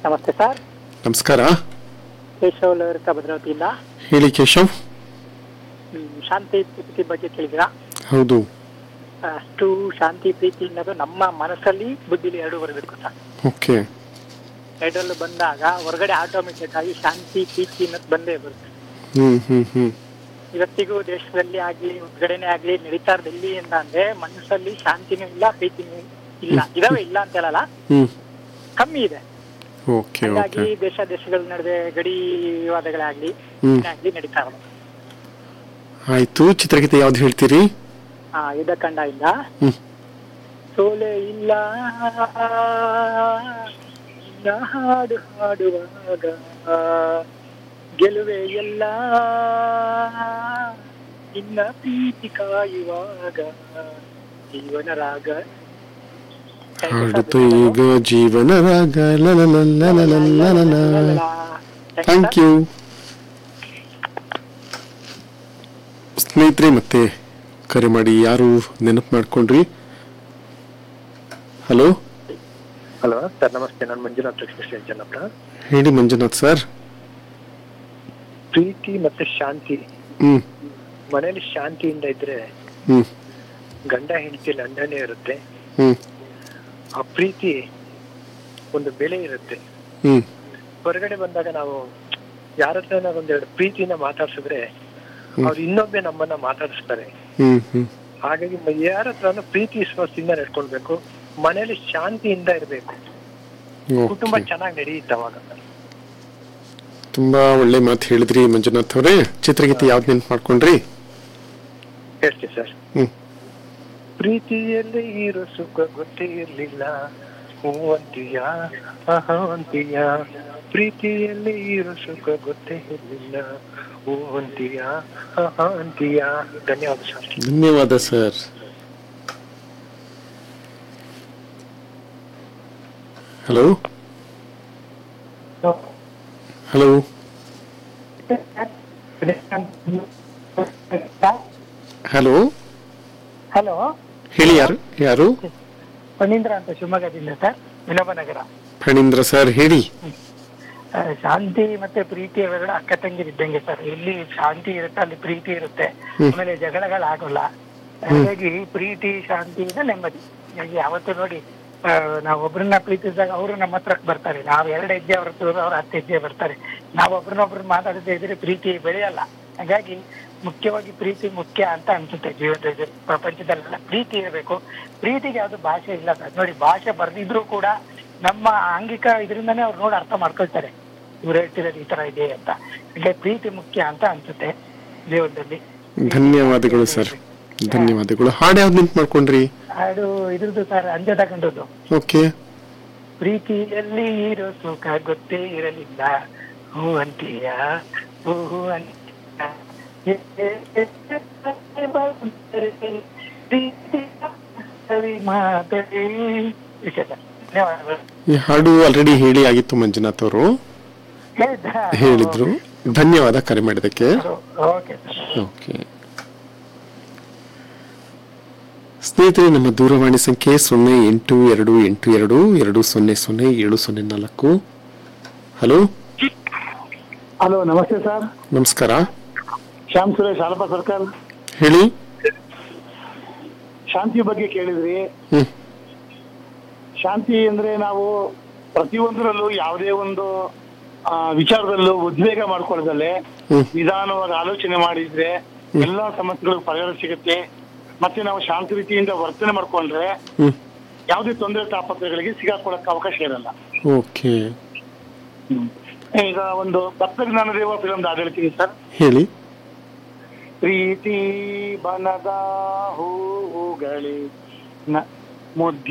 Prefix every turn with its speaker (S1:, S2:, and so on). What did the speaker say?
S1: ನಮಸ್ತೆ ಸರ್
S2: ನಮಸ್ಕಾರ
S1: ಕೇಶವ್ ಲವರ್ಕ ಭದ್ರಾವತಿಯಿಂದ
S2: ಹೇಳಿ ಕೇಶವ್
S1: ಹ್ಮ್, ಶಾಂತಿ ಪ್ರೀತಿ ಬಗ್ಗೆ ಕೇಳಿದಿರಾ
S2: ಹೌದು
S1: ಅಷ್ಟು ಶಾಂತಿ ಪ್ರೀತಿ ಅನ್ನೋದು ನಮ್ಮ ಮನಸ್ಸಲ್ಲಿ ಬುದ್ಧಿಲಿ ಎರಡು ಬರಬೇಕು ಸರ್
S2: ಓಕೆ
S1: ಎರಡರಲ್ಲೂ ಬಂದಾಗ ಹೊರಗಡೆ ಆಟೋಮೆಟಿಕ್ ಆಗಿ ಶಾಂತಿ ಪ್ರೀತಿ ಅನ್ನೋದು ಬಂದೇ ಬರುತ್ತೆ
S2: ಹ್ಮ್ ಹ್ಮ್ ಹ್ಮ್
S1: ಇವತ್ತಿಗೂ ದೇಶದಲ್ಲಿ ಆಗ್ಲಿ ಹೊರಗಡೆನೆ ಆಗ್ಲಿ ನಡೀತಾ ಇರೋದು ಎಲ್ಲಿ ಅಂತ ಅಂದ್ರೆ ಮನಸ್ಸಲ್ಲಿ ಶಾಂತಿನೂ ಇಲ್ಲ ಪ್ರೀತಿನೂ ಇಲ್ಲ ಇದಾವೆ ಇಲ್ಲ ಅಂತ ಹೇಳಲ್ಲ
S2: ಹ್ಮ್
S1: ಕಮ್ಮಿ ಇದೆ
S2: ಓಕೆ
S1: ಹಾಗಾಗಿ
S2: ಓಕೆ
S1: ದೇಶ ದೇಶಗಳ ನಡುವೆ ಗಡಿ ವಿವಾದಗಳಾಗ್ಲಿ
S2: ಹ್ಮ್
S1: ಏನೇ ಆಗ್ಲಿ ನಡೀತಾ ಇರೋದು
S2: ಆಯ್ತು ಚಿತ್ರಗೀತೆ ಯಾವ್ದು ಹೇಳ್ತೀರಿ
S1: ಆ ಯುದ್ಧ ಕಂಡದಿಂದ
S2: ಹ್ಮ್
S1: ಸೋಲೆ ಇಲ್ಲ ನಿನ್ನ ಹಾಡು ಹಾಡುವಾಗ ಗೆಲುವೆ ಎಲ್ಲ ನಿನ್ನ ಪ್ರೀತಿ ಕಾಯುವಾಗ ಜೀವನ ರಾಗ
S2: ಹಾಡುತ್ತ ಈಗ ಜೀವನ ರಾಗ ಥ್ಯಾಂಕ್ ಯು ಸ್ನೇಹಿತರೆ ಮತ್ತೆ ಕರೆ ಮಾಡಿ ಯಾರು ನೆನಪು ಮಾಡ್ಕೊಂಡ್ರಿ ಹಲೋ
S3: ಹಲೋ ಸರ್ ನಮಸ್ತೆ ನಾನು ಮಂಜುನಾಥ್ ಲಕ್ಷ್ಮೀ ಜನ್ನಪ್ಪ
S2: ಹೇಳಿ ಮಂಜುನಾಥ್ ಸರ್
S3: ಪ್ರೀತಿ ಮತ್ತೆ ಶಾಂತಿ
S2: ಹ್ಮ್
S3: ಮನೆಯಲ್ಲಿ ಶಾಂತಿಯಿಂದ ಇದ್ರೆ
S2: ಹ್ಮ್
S3: ಗಂಡ ಹೆಂಡತಿಯಲ್ಲಿ ಅಣ್ಣನೇ ಇರುತ್ತೆ
S2: ಹ್ಮ್
S3: ಆ ಪ್ರೀತಿ ಒಂದು ಬೆಲೆ ಇರುತ್ತೆ
S2: ಹ್ಮ್
S3: ಹೊರಗಡೆ ಬಂದಾಗ ನಾವು ಯಾರ ಹತ್ರ ಒಂದೆರಡು ಪ್ರೀತಿಯಿಂದ ಮಾತಾಡ್ಸಿದ್ರೆ ಅವ್ರು ಇನ್ನೊಬ್ಬೆ ನಮ್ಮನ್ನ ಮಾತಾಡಿಸ್ತಾರೆ
S2: ಹ್ಮ್ ಹ್ಮ್
S3: ಹಾಗಾಗಿ ಮ- ಯಾರ ಹತ್ರನೂ ಪ್ರೀತಿ ವಿಶ್ವಾಸದಿಂದ ನಡ್ಕೊಳ್ಬೇಕು ಮನೆಯಲ್ಲಿ ಶಾಂತಿಯಿಂದ ಇರಬೇಕು ಕುಟುಂಬ
S2: ಓಕೆ
S3: ಚೆನ್ನಾಗಿ ನಡೆಯುತ್ತೆ ಅವಾಗ
S2: ತುಂಬಾ ಒಳ್ಳೆ ಮಾತು ಹೇಳಿದ್ರಿ ಮಂಜುನಾಥ್ ಅವರೇ ಚಿತ್ರಗೀತೆ ಯಾವ್ದು ನೆನ್ಪು ಮಾಡ್ಕೊಂಡ್ರಿ
S3: ಹೇಳ್ತೀನಿ ಸರ್
S2: ಹ್ಮ್
S3: ಪ್ರೀತಿಯಲ್ಲಿ ಇರೋ ಸುಖ ಗೊತ್ತೇ ಇರ್ಲಿಲ್ಲ ಹೂ ಅಂತೀಯ ಆಹಾ ಅಂತೀಯ ಪ್ರೀತಿಯಲ್ಲಿ ಇರೋ ಸುಖ ಗೊತ್ತೇ ಇರ್ಲಿಲ್ಲ ಹೂ ಅಂತೀಯ ಆಹಾ ಅಂತೀಯ ಧನ್ಯವಾದ ಸರ್
S2: ಧನ್ಯವಾದ sir hello hello hello
S1: hello
S2: ಹೇಳಿ ಯಾರು ಯಾರು
S1: ಫಣೀಂದ್ರ ಅಂತ ಶಿವಮೊಗ್ಗದಿಂದ ಸರ್ ವಿನೋಬ ನಗರ
S2: ಫಣೀಂದ್ರ ಸರ್ ಹೇಳಿ
S1: ಆ, ಶಾಂತಿ ಮತ್ತೆ ಪ್ರೀತಿ ಅವೆರಡು ಅಕ್ಕ ತಂಗಿರಿದ್ದಂಗೆ ಸರ್ ಎಲ್ಲಿ ಶಾಂತಿ ಇರುತ್ತೆ ಅಲ್ಲಿ ಪ್ರೀತಿ ಇರುತ್ತೆ
S2: ಹ್ಮ್.
S1: ಆಮೇಲೆ ಜಗಳಗಳಾಗಲ್ಲ ಹಾಗಾಗಿ ಪ್ರೀತಿ ಶಾಂತಿಯಿಂದ ನೆಮ್ಮದಿ ಹಾಗಾಗಿ ಯಾವತ್ತೂ ನೋಡಿ ಆ, ನಾವು ಒಬ್ರನ್ನ ಪ್ರೀತಿಸಿದಾಗ ಅವರು ನಮ್ಮ ಹತ್ರಕ್ಕೆ ಬರ್ತಾರೆ ನಾವು ಎರಡು ಹೆಜ್ಜೆ ಅವ್ರ ಹತ್ರ ಅವ್ರ ಹತ್ತು ಹೆಜ್ಜೆ ಬರ್ತಾರೆ ನಾವು ಒಬ್ರನ್ನೊಬ್ರು ಮಾತಾಡದೇ ಇದ್ರೆ ಪ್ರೀತಿ ಬೆಳೆಯಲ್ಲ ಹಾಗಾಗಿ ಮುಖ್ಯವಾಗಿ ಪ್ರೀತಿ ಮುಖ್ಯ ಅಂತ ಅನ್ಸುತ್ತೆ ಜೀವನದಲ್ಲಿ ಪ್ರಪಂಚದಲ್ಲೆಲ್ಲ ಪ್ರೀತಿ ಇರಬೇಕು ಪ್ರೀತಿಗೆ ಯಾವ್ದು ಭಾಷೆ ಇಲ್ಲ ಸರ್ ನೋಡಿ ಭಾಷೆ ಬರ್ದಿದ್ರು ಕೂಡ ನಮ್ಮ ಆಂಗಿಕ ಇದರಿಂದನೇ ಅವ್ರು ನೋಡಿ ಅರ್ಥ ಮಾಡ್ಕೊಳ್ತಾರೆ ಇವ್ರು ಹೇಳ್ತಿರೋದು ಈ ತರ ಇದೆ ಅಂತ ಹಾಗೆ ಪ್ರೀತಿ ಮುಖ್ಯ ಅಂತ ಅನ್ಸುತ್ತೆ ಜೀವನದಲ್ಲಿ
S2: ಧನ್ಯವಾದಗಳು ಸರ್ ಧನ್ಯವಾದಗಳು ಹಾಡು ಯಾವ್ದು ನೆನ್ಪು ಮಾಡ್ಕೊಂಡ್ರಿ
S1: ಅದು ಇದ್ರದ್ದು ಸರ್ ಅಂಜ ತಗೊಂಡದ್ದು
S2: ಓಕೆ
S1: ಪ್ರೀತಿಯಲ್ಲಿ ಇರೋ ಸುಖ ಗೊತ್ತೇ ಇರಲಿಲ್ಲ ಹೂ ಅಂತೀಯ ಹೂ ಹೂ ಅಂತೀಯ ಏ, ಏ, ಏ, ಏ, ಬಂದರೆ ಪ್ರೀತಿಯ ಸವಿ ಮಾತೇ ವಿಷಯ ಸರ್. ಧನ್ಯವಾದಗಳು
S2: ಈ ಹಾಡು ಆಲ್ರೆಡಿ ಹೇಳಿ ಆಗಿತ್ತು ಮಂಜುನಾಥ್ ಅವರು
S1: ಹೇಳಿದ್ರಾ?
S2: ಹೇಳಿದ್ರು ಧನ್ಯವಾದ ಕರೆ ಮಾಡಿದಕ್ಕೆ
S1: ಓಕೆ ಸರ್
S2: ಓಕೆ ಸ್ನೇಹಿತರೆ ನಮ್ಮ ದೂರವಾಣಿ ಸಂಖ್ಯೆ ಸೊನ್ನೆ ಎಂಟು ಎರಡು ಎಂಟು ಎರಡು ಎರಡು ಸೊನ್ನೆ ಸೊನ್ನೆ ಏಳು ಸೊನ್ನೆ ನಾಲ್ಕು ಹಲೋ
S4: ಹಲೋ ನಮಸ್ತೆ ಸರ್
S2: ನಮಸ್ಕಾರ
S4: ಶ್ಯಾಮ್ ಸುರೇಶ್ ಆಲಪ ಸರ್ಕಲ್
S2: ಹೇಳಿ
S4: ಶಾಂತಿ ಬಗ್ಗೆ ಕೇಳಿದ್ರಿ
S2: ಹ್ಮ್
S4: ಶಾಂತಿ ಅಂದ್ರೆ ನಾವು ಪ್ರತಿಯೊಂದರಲ್ಲೂ ಯಾವುದೇ ಒಂದು ಆ, ವಿಚಾರದಲ್ಲೂ ಉದ್ವೇಗ ಮಾಡ್ಕೊಳ್ಳದಲ್ಲೇ
S2: ಹ್ಮ್.
S4: ನಿಧಾನವಾಗಿ ಆಲೋಚನೆ ಮಾಡಿದ್ರೆ ಎಲ್ಲಾ ಸಮಸ್ಯೆಗಳು ಪರಿಹಾರ ಸಿಗುತ್ತೆ ಮತ್ತೆ ನಾವು ಶಾಂತಿ ರೀತಿಯಿಂದ ವರ್ತನೆ ಮಾಡ್ಕೊಂಡ್ರೆ
S2: ಹ್ಮ್
S4: ಯಾವುದೇ ತೊಂದರೆ ತಾಪತ್ರಗಳಿಗೆ ಸಿಗಾಕೊಳ್ಳಕ್ಕೆ ಅವಕಾಶ ಇರಲ್ಲ
S2: ಓಕೆ
S4: ಈಗ ಒಂದು ಭಕ್ತಜ್ಞಾನದೇವ ಫಿಲಮ್ ಹಾಡು ಹೇಳ್ತೀನಿ ಸರ್
S2: ಹೇಳಿ
S4: ಪ್ರೀತಿ ಬನದ ಹೂಗಳೇ ನ- ಮುದ್ದಿ